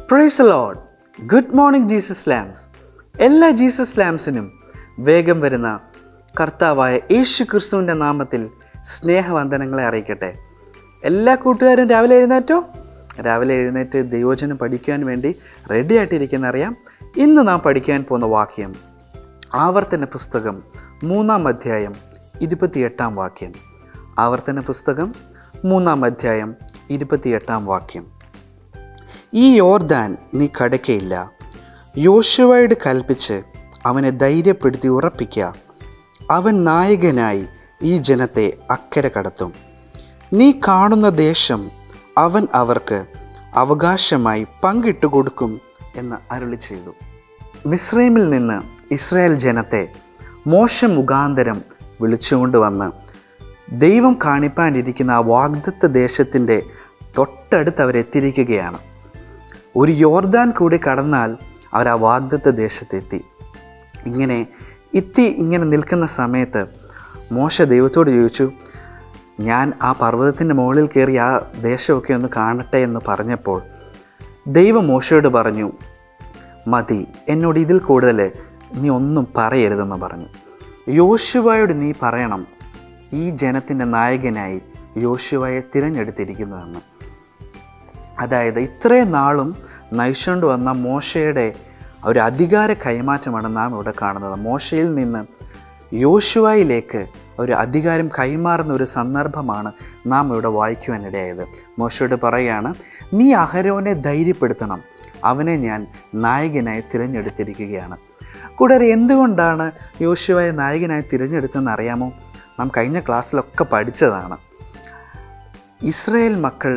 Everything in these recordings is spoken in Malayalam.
price lord good morning Jesus lambs എല്ലാ ജീസസ് ലാംസിനും വേഗം വരുന്ന കർത്താവായ യേശു ക്രിസ്തുവിൻ്റെ നാമത്തിൽ സ്നേഹവന്ദനങ്ങളെ അറിയിക്കട്ടെ എല്ലാ കൂട്ടുകാരും രാവിലെ എഴുന്നേറ്റോ രാവിലെ എഴുന്നേറ്റ് ദൈവചനം പഠിക്കാൻ വേണ്ടി റെഡി ആയിട്ടിരിക്കുന്ന അറിയാം ഇന്ന് നാം പഠിക്കാൻ പോകുന്ന വാക്യം ആവർത്തന പുസ്തകം മൂന്നാം അധ്യായം ഇരുപത്തിയെട്ടാം വാക്യം ആവർത്തന പുസ്തകം മൂന്നാം അധ്യായം ഇരുപത്തിയെട്ടാം വാക്യം ഈ യോർദാൻ നീ കടക്കയില്ല യോശുവയോട് കൽപ്പിച്ച് അവനെ ധൈര്യപ്പെടുത്തി ഉറപ്പിക്കുക അവൻ നായകനായി ഈ ജനത്തെ അക്കരെ കടത്തും നീ കാണുന്ന ദേശം അവൻ അവർക്ക് അവകാശമായി പങ്കിട്ടു കൊടുക്കും എന്ന് അരുളി ചെയ്തു മിസ്രൈമിൽ നിന്ന് ഇസ്രായേൽ ജനത്തെ മോശം മുഖാന്തരം വിളിച്ചുകൊണ്ട് വന്ന് ദൈവം കാണിപ്പാനിരിക്കുന്ന ആ വാഗ്ദത്ത ദേശത്തിൻ്റെ തൊട്ടടുത്ത് അവരെത്തിയിരിക്കുകയാണ് ഒരു യോർദാൻ കൂടി കടന്നാൽ അവർ ആ വാഗ്ദത്ത ദേശത്തെത്തി ഇങ്ങനെ എത്തി ഇങ്ങനെ നിൽക്കുന്ന സമയത്ത് മോശ ദൈവത്തോട് ചോദിച്ചു ഞാൻ ആ പർവ്വതത്തിൻ്റെ മുകളിൽ കയറി ആ ദേശമൊക്കെ ഒന്ന് കാണട്ടെ എന്ന് പറഞ്ഞപ്പോൾ ദൈവം മോശയോട് പറഞ്ഞു മതി എന്നോട് ഇതിൽ കൂടുതൽ നീ ഒന്നും പറയരുതെന്ന് പറഞ്ഞു യോശുവയോട് നീ പറയണം ഈ ജനത്തിൻ്റെ നായകനായി യോശുവയെ തിരഞ്ഞെടുത്തിരിക്കുന്നുവെന്ന് അതായത് ഇത്രയും നാളും നയിച്ചുകൊണ്ട് വന്ന മോശയുടെ ഒരു അധികാര കൈമാറ്റമാണ് നാം ഇവിടെ കാണുന്നത് മോശയിൽ നിന്ന് യോശുവയിലേക്ക് ഒരു അധികാരം കൈമാറുന്ന ഒരു സന്ദർഭമാണ് നാം ഇവിടെ വായിക്കുവാനിടയായത് മോശയോട് പറയുകയാണ് നീ അഹരോനെ ധൈര്യപ്പെടുത്തണം അവനെ ഞാൻ നായകനായി തിരഞ്ഞെടുത്തിരിക്കുകയാണ് കൂടാതെ എന്തുകൊണ്ടാണ് യോശുവയെ നായകനായി തിരഞ്ഞെടുത്തതെന്ന് അറിയാമോ നാം കഴിഞ്ഞ ക്ലാസ്സിലൊക്കെ പഠിച്ചതാണ് ഇസ്രയേൽ മക്കൾ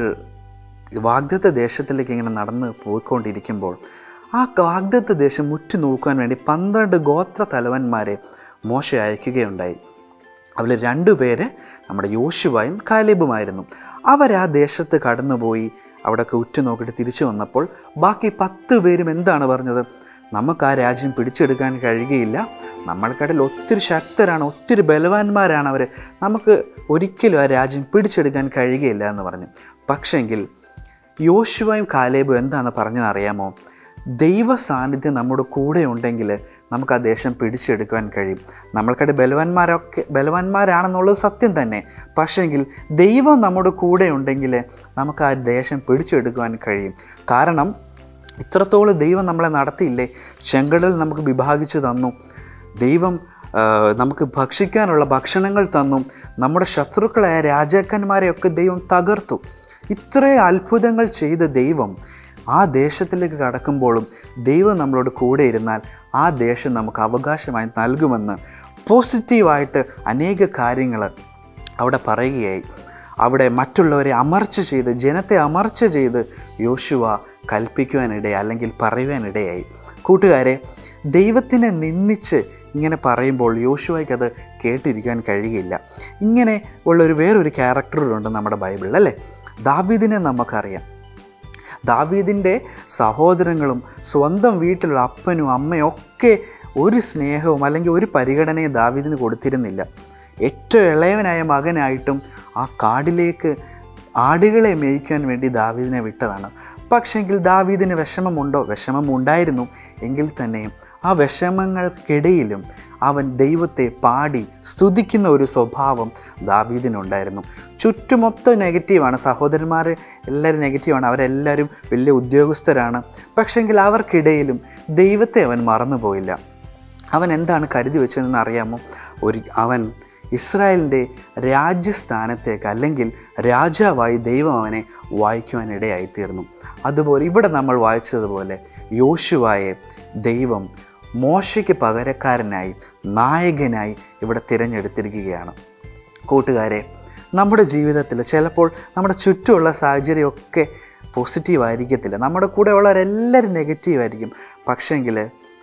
വാഗ്ദത്ത ദേശത്തിലേക്ക് ഇങ്ങനെ നടന്ന് പോയിക്കൊണ്ടിരിക്കുമ്പോൾ ആ വാഗ്ദത്ത ദേശം ഉറ്റുനോക്കുവാൻ വേണ്ടി പന്ത്രണ്ട് ഗോത്ര തലവന്മാരെ മോശ അയക്കുകയുണ്ടായി അതിൽ രണ്ടുപേര് നമ്മുടെ യോശുവായും കാലിബുമായിരുന്നു അവർ ആ ദേശത്ത് കടന്നുപോയി അവിടെയൊക്കെ ഉറ്റുനോക്കിയിട്ട് തിരിച്ചു വന്നപ്പോൾ ബാക്കി പത്ത് പേരും എന്താണ് പറഞ്ഞത് നമുക്ക് ആ രാജ്യം പിടിച്ചെടുക്കാൻ കഴിയുകയില്ല നമ്മൾക്കിടയിൽ ഒത്തിരി ശക്തരാണ് ഒത്തിരി ബലവാന്മാരാണ് അവർ നമുക്ക് ഒരിക്കലും ആ രാജ്യം പിടിച്ചെടുക്കാൻ കഴിയുകയില്ല എന്ന് പറഞ്ഞു പക്ഷെങ്കിൽ യോശുവയും കാലേബും എന്താണെന്ന് പറഞ്ഞത് അറിയാമോ ദൈവ സാന്നിധ്യം നമ്മുടെ കൂടെ ഉണ്ടെങ്കിൽ നമുക്ക് ആ ദേശം പിടിച്ചെടുക്കാൻ കഴിയും നമ്മൾക്കിടെ ബലവാന്മാരൊക്കെ ബലവാന്മാരാണെന്നുള്ളത് സത്യം തന്നെ പക്ഷെങ്കിൽ ദൈവം നമ്മുടെ കൂടെ ഉണ്ടെങ്കിൽ നമുക്ക് ആ ദേശം പിടിച്ചെടുക്കുവാൻ കഴിയും കാരണം ഇത്രത്തോളം ദൈവം നമ്മളെ നടത്തിയില്ലേ ചെങ്കടൽ നമുക്ക് വിഭാഗിച്ചു തന്നു ദൈവം ആ, നമുക്ക് ഭക്ഷിക്കാനുള്ള ഭക്ഷണങ്ങൾ തന്നു നമ്മുടെ ശത്രുക്കളായ രാജാക്കന്മാരെയൊക്കെ ദൈവം തകർത്തു ഇത്രയും അത്ഭുതങ്ങൾ ചെയ്ത ദൈവം ആ ദേശത്തിലേക്ക് കടക്കുമ്പോഴും ദൈവം നമ്മളോട് കൂടെ ഇരുന്നാൽ ആ ദേശം നമുക്ക് അവകാശമായി നൽകുമെന്ന് പോസിറ്റീവായിട്ട് അനേക കാര്യങ്ങൾ അവിടെ പറയുകയായി അവിടെ മറ്റുള്ളവരെ അമർച്ച ചെയ്ത് ജനത്തെ അമർച്ച ചെയ്ത് യോശുവ കൽപ്പിക്കുവാനിടയായി അല്ലെങ്കിൽ പറയുവാനിടയായി കൂട്ടുകാരെ ദൈവത്തിനെ നിന്ദിച്ച് ഇങ്ങനെ പറയുമ്പോൾ യോശുവയ്ക്ക് അത് കേട്ടിരിക്കാൻ കഴിയില്ല ഇങ്ങനെ ഉള്ളൊരു വേറൊരു ക്യാരക്ടറുണ്ട് നമ്മുടെ ബൈബിളിൽ അല്ലേ ദാവീദിനെ നമുക്കറിയാം ദാവീദിൻ്റെ സഹോദരങ്ങളും സ്വന്തം വീട്ടിലുള്ള അപ്പനും അമ്മയും ഒക്കെ ഒരു സ്നേഹവും അല്ലെങ്കിൽ ഒരു പരിഗണനയും ദാവീദിന് കൊടുത്തിരുന്നില്ല ഏറ്റവും ഇളയവനായ മകനായിട്ടും ആ കാടിലേക്ക് ആടുകളെ മേയ്ക്കാൻ വേണ്ടി ദാവീദിനെ വിട്ടതാണ് പക്ഷെങ്കിൽ ദാവീദിന് വിഷമമുണ്ടോ വിഷമം ഉണ്ടായിരുന്നു എങ്കിൽ തന്നെയും ആ വിഷമങ്ങൾക്കിടയിലും അവൻ ദൈവത്തെ പാടി സ്തുതിക്കുന്ന ഒരു സ്വഭാവം ദാവീദിനുണ്ടായിരുന്നു ചുറ്റുമൊത്തം നെഗറ്റീവാണ് സഹോദരന്മാർ എല്ലാവരും നെഗറ്റീവാണ് അവരെല്ലാവരും വലിയ ഉദ്യോഗസ്ഥരാണ് പക്ഷെങ്കിൽ അവർക്കിടയിലും ദൈവത്തെ അവൻ മറന്നുപോയില്ല അവൻ എന്താണ് കരുതി വെച്ചതെന്ന് അറിയാമോ ഒരു അവൻ ഇസ്രായേലിൻ്റെ രാജ്യസ്ഥാനത്തേക്ക് അല്ലെങ്കിൽ രാജാവായി ദൈവം അവനെ വായിക്കുവാനിടയായിത്തീർന്നു അതുപോലെ ഇവിടെ നമ്മൾ വായിച്ചതുപോലെ യോശുവായെ ദൈവം മോശയ്ക്ക് പകരക്കാരനായി നായകനായി ഇവിടെ തിരഞ്ഞെടുത്തിരിക്കുകയാണ് കൂട്ടുകാരെ നമ്മുടെ ജീവിതത്തിൽ ചിലപ്പോൾ നമ്മുടെ ചുറ്റുമുള്ള സാഹചര്യമൊക്കെ പോസിറ്റീവ് ആയിരിക്കത്തില്ല നമ്മുടെ കൂടെ ഉള്ളവരെല്ലാവരും നെഗറ്റീവ് ആയിരിക്കും പക്ഷേങ്കിൽ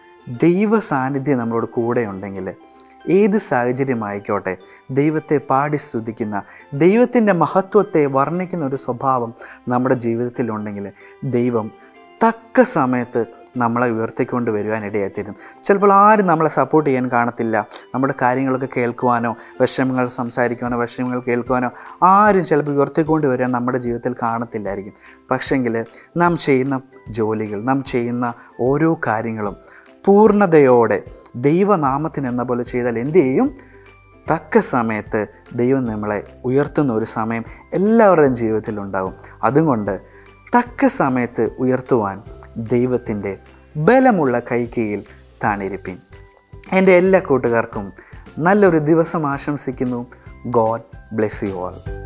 ദൈവ സാന്നിധ്യം നമ്മളോട് കൂടെ ഉണ്ടെങ്കിൽ ഏത് സാഹചര്യമായിക്കോട്ടെ ദൈവത്തെ പാടി സ്തുതിക്കുന്ന ദൈവത്തിൻ്റെ മഹത്വത്തെ വർണ്ണിക്കുന്ന ഒരു സ്വഭാവം നമ്മുടെ ജീവിതത്തിലുണ്ടെങ്കിൽ ദൈവം തക്ക സമയത്ത് നമ്മളെ ഉയർത്തിക്കൊണ്ട് വരുവാൻ ഇടയായിത്തീരും ചിലപ്പോൾ ആരും നമ്മളെ സപ്പോർട്ട് ചെയ്യാൻ കാണത്തില്ല നമ്മുടെ കാര്യങ്ങളൊക്കെ കേൾക്കുവാനോ വിഷമങ്ങൾ സംസാരിക്കുവാനോ വിഷമങ്ങൾ കേൾക്കുവാനോ ആരും ചിലപ്പോൾ ഉയർത്തിക്കൊണ്ട് വരാൻ നമ്മുടെ ജീവിതത്തിൽ കാണത്തില്ലായിരിക്കും പക്ഷെങ്കിൽ നാം ചെയ്യുന്ന ജോലികൾ നാം ചെയ്യുന്ന ഓരോ കാര്യങ്ങളും പൂർണ്ണതയോടെ ദൈവനാമത്തിന് എന്ന പോലെ ചെയ്താൽ എന്ത് ചെയ്യും തക്ക സമയത്ത് ദൈവം നമ്മളെ ഉയർത്തുന്ന ഒരു സമയം എല്ലാവരുടെയും ജീവിതത്തിൽ ഉണ്ടാകും അതുകൊണ്ട് തക്ക സമയത്ത് ഉയർത്തുവാൻ ദൈവത്തിൻ്റെ ബലമുള്ള കൈക്കീഴിൽ താണിരിപ്പിൻ എൻ്റെ എല്ലാ കൂട്ടുകാർക്കും നല്ലൊരു ദിവസം ആശംസിക്കുന്നു ഗോഡ് ബ്ലെസ് യു ആൾ